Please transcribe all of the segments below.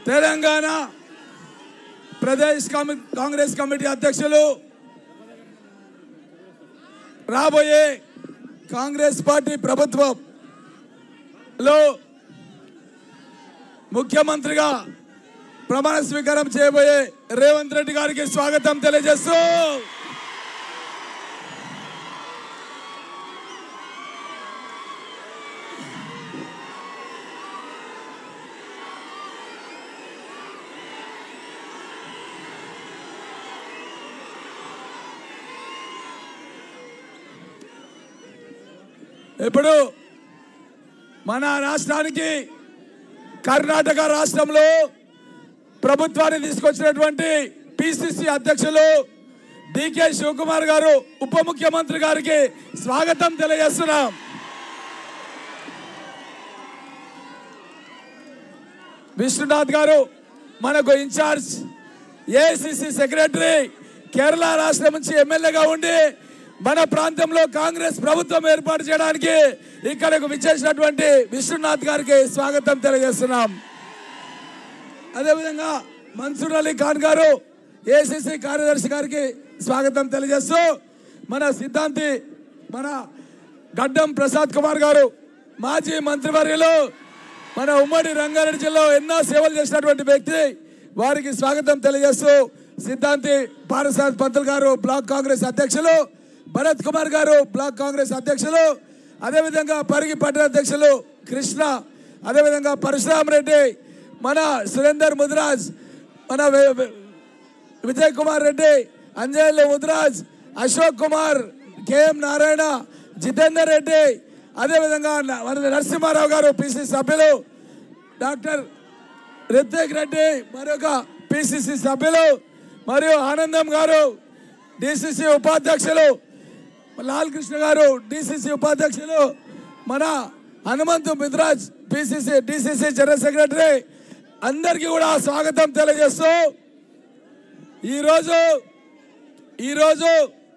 తెలంగాణ ప్రదేశ్ కమి- కాంగ్రెస్ కమిటీ అధ్యక్షులు రాబోయే కాంగ్రెస్ పార్టీ ప్రభుత్వంలో ముఖ్యమంత్రిగా ప్రమాణ స్వీకారం చేయబోయే రేవంత్ రెడ్డి గారికి స్వాగతం తెలియజేస్తూ ఇప్పుడు మన రాష్ట్రానికి కర్ణాటక రాష్ట్రంలో ప్రభుత్వాన్ని తీసుకొచ్చినటువంటి పిసిసి అధ్యక్షులు డికే శివకుమార్ గారు ఉప ముఖ్యమంత్రి గారికి స్వాగతం తెలియజేస్తున్నాం విష్ణునాథ్ గారు మనకు ఇన్ఛార్జ్ ఏఐసిసి సెక్రటరీ కేరళ రాష్ట్రం నుంచి ఎమ్మెల్యేగా ఉండి మన ప్రాంతంలో కాంగ్రెస్ ప్రభుత్వం ఏర్పాటు చేయడానికి ఇక్కడకు విచ్చేసినటువంటి విష్ణునాథ్ గారికి స్వాగతం తెలియజేస్తున్నాం అదేవిధంగా మన్సూర్ అలీ ఖాన్ గారు ఏసీసీ కార్యదర్శి గారికి స్వాగతం తెలియజేస్తూ మన సిద్ధాంతి మన గడ్డం ప్రసాద్ కుమార్ గారు మాజీ మంత్రివర్యులు మన ఉమ్మడి రంగారెడ్డి జిల్లాలో ఎన్నో సేవలు చేసినటువంటి వ్యక్తి వారికి స్వాగతం తెలియజేస్తూ సిద్ధాంతి పారసాద్ పంతులు గారు బ్లాక్ కాంగ్రెస్ అధ్యక్షులు భరత్ కుమార్ గారు బ్లాక్ కాంగ్రెస్ అధ్యక్షులు అదేవిధంగా పరిగి పట్టణ అధ్యక్షులు కృష్ణ అదేవిధంగా పరశురామ్ రెడ్డి మన సురేందర్ ముదిరాజ్ మన వి- వి- విజయ్ కుమార్ రెడ్డి అంజయ్య ముదిరాజ్ అశోక్ కుమార్ కేఎం నారాయణ జితేందర్ రెడ్డి అదేవిధంగా న- మన నరసింహారావు గారు పిసి సభ్యులు డాక్టర్ రిత్విక్ రెడ్డి మరొక పిసిసి సభ్యులు మరియు ఆనందం గారు డిసిసి ఉపాధ్యక్షులు లాల్ కృష్ణ గారు డిసిసి ఉపాధ్యక్షులు మన Hanumanthu Midraj PCC DCC general secretary అందరికీ కూడా స్వాగతం తెలియజేస్తూ ఈరోజు ఈరోజు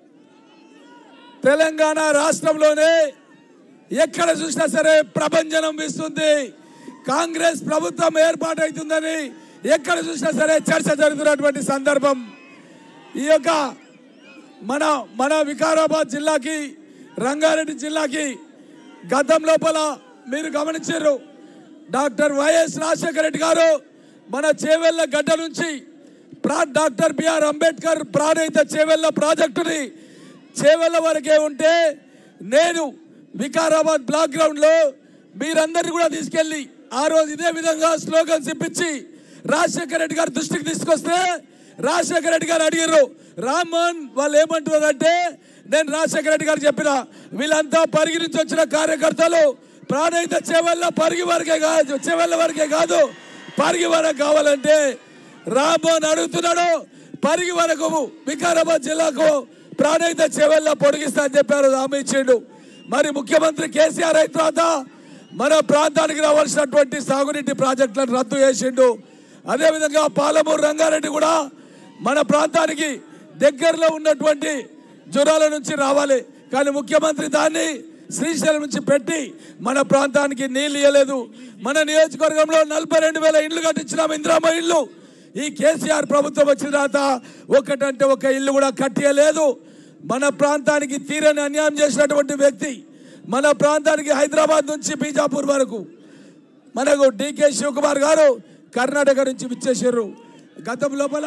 తెలంగాణ రాష్ట్రంలోనే ఎక్కడ చూసినా సరే ప్రభంజనం వీస్తుంది కాంగ్రెస్ ప్రభుత్వం ఏర్పాటవుతుందని ఎక్కడ చూసినా సరే చర్చ జరుగుతున్నటువంటి సందర్భం ఈ యొక్క మన మన వికారాబాద్ జిల్లాకి రంగారెడ్డి జిల్లాకి గతం లోపల మీరు గమనించారు డాక్టర్ వైఎస్ రాజశేఖర రెడ్డి గారు మన చేవెళ్ళ గడ్డ నుంచి ప్రా డాక్టర్ బిఆర్ అంబేద్కర్ ప్రాణహిత చేవెళ్ళ ప్రాజెక్టుని చేవెళ్ళ వరకే ఉంటే నేను వికారాబాద్ బ్లాక్ గ్రౌండ్లో మీరందరినీ కూడా తీసుకెళ్ళి ఆ రోజు ఇదే విధంగా స్లోగన్స్ ఇప్పించి రాజశేఖర రెడ్డి గారి దృష్టికి తీసుకొస్తే రాజశేఖర రెడ్డి గారు అడిగారు రామ్మోహన్ వాళ్ళు ఏమంటున్నారంటే నేను రాజశేఖర రెడ్డి గారు చెప్పిన వీళ్ళంతా పరిగి నుంచి వచ్చిన కార్యకర్తలు ప్రాణహిత చెవెళ్ళ పరిగి వరకే కాదు చెవెళ్ళ వరకే కాదు పరిగి వరకు కావాలంటే రామ్మోహన్ అడుగుతున్నాడు పరిగి వరకు వికారాబాద్ జిల్లాకు ప్రాణహిత చెవెళ్ళ పొడిగిస్తా అని చెప్పారు హామీ ఇచ్చిండు మరి ముఖ్యమంత్రి కేసీఆర్ అయిన తర్వాత మన ప్రాంతానికి రావాల్సినటువంటి సాగునీటి ప్రాజెక్టులను రద్దు చేసిండు అదేవిధంగా పాలమూరు రంగారెడ్డి కూడా మన ప్రాంతానికి దగ్గరలో ఉన్నటువంటి జ్వరాల నుంచి రావాలి కానీ ముఖ్యమంత్రి దాన్ని శ్రీశైలం నుంచి పెట్టి మన ప్రాంతానికి నీళ్ళు ఇవ్వలేదు మన నియోజకవర్గంలో నలభై రెండు వేల ఇళ్ళు కట్టించినాం ఇందిరామ ఇల్లు ఈ కేసీఆర్ ప్రభుత్వం వచ్చిన తర్వాత ఒకటంటే ఒక ఇల్లు కూడా కట్టియలేదు మన ప్రాంతానికి తీరని అన్యాయం చేసినటువంటి వ్యక్తి మన ప్రాంతానికి హైదరాబాద్ నుంచి బీజాపూర్ వరకు మనకు డికే శివకుమార్ గారు కర్ణాటక నుంచి విచ్చేసారు గతం లోపల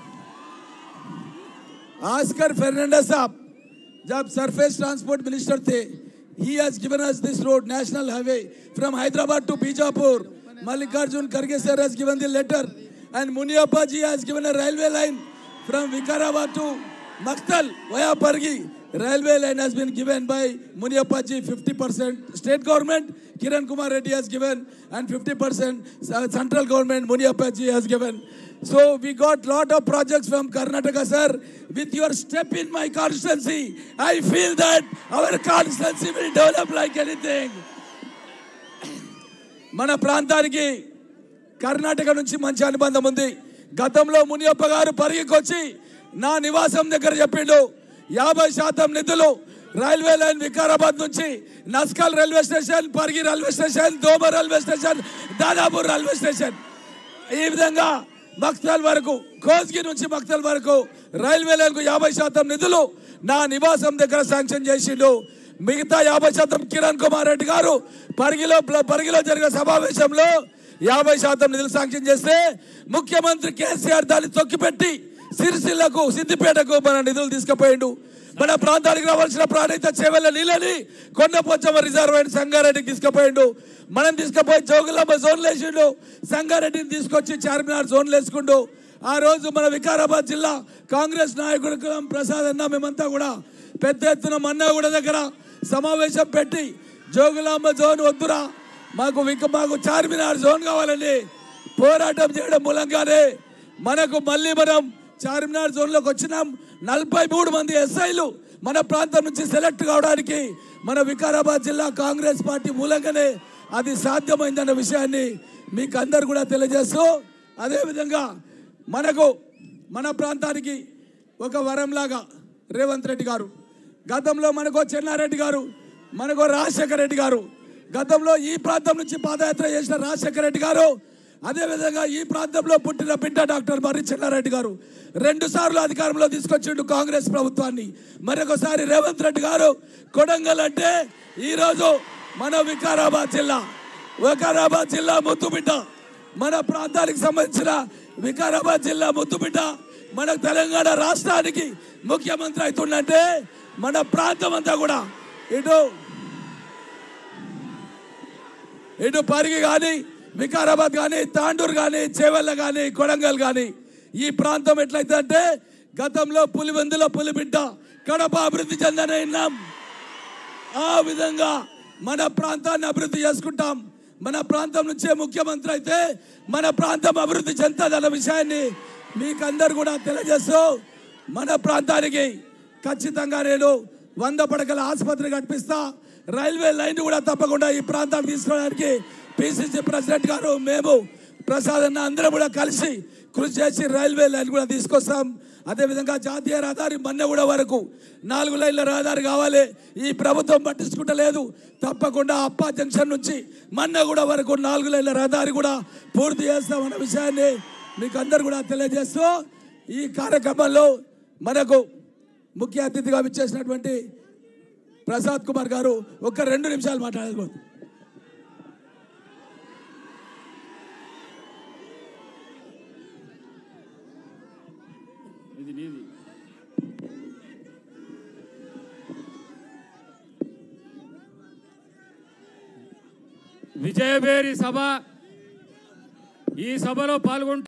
आस्कर फर्नांडस साहब जब surface transport minister the he has given us this road national highway from Hyderabad to Bijapur Mallikarjun खड़गे sir has given the letter and muniappa ji has given a railway line from vikarabad to maktal via pargi railway line has been given by muniappa ji 50% state government kiran kumar reddy has given and 50% central government muniappa ji has given so we got lot of projects from Karnataka, sir. With your step in my constituency, I feel that our constituency will develop like anything. మన ప్రాంతానికి కర్ణాటక నుంచి మంచి అనుబంధం ఉంది గతంలో మునియప్ప గారు పరిగికొచ్చి నా నివాసం దగ్గర చెప్పిండు యాభై శాతం నిధులు రైల్వే లైన్ వికారాబాద్ నుంచి Naskal railway station Parigi railway station Doma railway station Dadapur railway station ఈ విధంగా మక్తల్ వరకు కోస్గి నుంచి మక్తల్ వరకు రైల్వే లైన్కు యాభై శాతం నిధులు నా నివాసం దగ్గర శాంక్షన్ చేసిండు మిగతా యాభై శాతం కిరణ్ కుమార్ రెడ్డి గారు పరిగిలో పరిగిలో జరిగిన సమావేశంలో యాభై శాతం నిధులు శాంక్షన్ చేస్తే ముఖ్యమంత్రి కేసీఆర్ దాన్ని తొక్కిపెట్టి సిరిసిల్లకు సిద్దిపేటకు మన నిధులు తీసుకుపోయిండు మన ప్రాంతానికి రావాల్సిన ప్రాణిత చేవెళ్ళ నీళ్ళని కొండపోచమ్మ రిజర్వాయర్ సంగారెడ్డికి తీసుకుపోయిండు మనం తీసుకుపోయి జోగులమ్మ జోన్లు వేసిండు సంగారెడ్డిని తీసుకొచ్చి చార్మినార్ జోన్లు వేసుకుండు ఆ రోజు మన వికారాబాద్ జిల్లా కాంగ్రెస్ నాయకుడు కులం ప్రసాద్ అన్న మేమంతా కూడా పెద్ద ఎత్తున మన్నాగూడ దగ్గర సమావేశం పెట్టి జోగులాంబ జోన్ వద్దురా మాకు విక మాకు చార్మినార్ జోన్ కావాలని పోరాటం చేయడం మూలంగానే మనకు మళ్ళీ మనం చార్మినార్ జోన్లోకి వచ్చినాం నలభై మూడు మంది ఎస్ఐలు మన ప్రాంతం నుంచి సెలెక్ట్ కావడానికి మన వికారాబాద్ జిల్లా కాంగ్రెస్ పార్టీ మూలంగానే అది సాధ్యమైందన్న విషయాన్ని మీకు అందరు కూడా తెలియజేస్తూ అదేవిధంగా మనకు మన ప్రాంతానికి ఒక వరంలాగా రేవంత్ రెడ్డి గారు గతంలో మనకో చెన్నారెడ్డి గారు మనకో రాజశేఖర రెడ్డి గారు గతంలో ఈ ప్రాంతం నుంచి పాదయాత్ర చేసిన రాజశేఖర రెడ్డి గారు అదేవిధంగా ఈ ప్రాంతంలో పుట్టిన బిడ్డ డాక్టర్ మర్రి చెన్నారెడ్డి గారు రెండు సార్లు అధికారంలో తీసుకొచ్చిండు కాంగ్రెస్ ప్రభుత్వాన్ని మరొకసారి రేవంత్ రెడ్డి గారు కొడంగల్ అంటే ఈరోజు మన వికారాబాద్ జిల్లా వికారాబాద్ జిల్లా ముద్దుబిడ్డ మన ప్రాంతానికి సంబంధించిన వికారాబాద్ జిల్లా ముద్దుబిడ్డ మన తెలంగాణ రాష్ట్రానికి ముఖ్యమంత్రి అవుతుందంటే మన ప్రాంతం అంతా కూడా ఇటు ఇటు పరిగి కానీ వికారాబాద్ కానీ తాండూరు కానీ చేవెళ్ళ కానీ కొడంగల్ కానీ ఈ ప్రాంతం ఎట్లయితే గతంలో పులివెందులో పులిబిడ్డ కడప అభివృద్ధి చెందని విన్నాం ఆ విధంగా మన ప్రాంతాన్ని అభివృద్ధి చేసుకుంటాం మన ప్రాంతం నుంచే ముఖ్యమంత్రి అయితే మన ప్రాంతం అభివృద్ధి చెందుతుందన్న విషయాన్ని మీకందరు కూడా తెలియజేస్తూ మన ప్రాంతానికి ఖచ్చితంగా నేను వంద పడకల ఆసుపత్రి కట్టిస్తా రైల్వే లైన్ కూడా తప్పకుండా ఈ ప్రాంతానికి తీసుకోవడానికి పిసిసి ప్రెసిడెంట్ గారు మేము ప్రసాద్ అన్న అందరం కూడా కలిసి కృషి చేసి రైల్వే లైన్ కూడా తీసుకొస్తాం అదేవిధంగా జాతీయ రహదారి మన్నెగూడ వరకు నాలుగు లైన్ల రహదారి కావాలి ఈ ప్రభుత్వం పట్టించుకుంటలేదు తప్పకుండా అప్పా జంక్షన్ నుంచి మన్నెగూడ వరకు నాలుగు లైన్ల రహదారి కూడా పూర్తి చేస్తామన్న విషయాన్ని మీకు అందరు కూడా తెలియజేస్తూ ఈ కార్యక్రమంలో మనకు ముఖ్య అతిథిగా విచ్చేసినటువంటి ప్రసాద్ కుమార్ గారు ఒక రెండు నిమిషాలు మాట్లాడగలరు ఇది నీది విజయభేరి సభ ఈ సభలో పాల్గొంటూ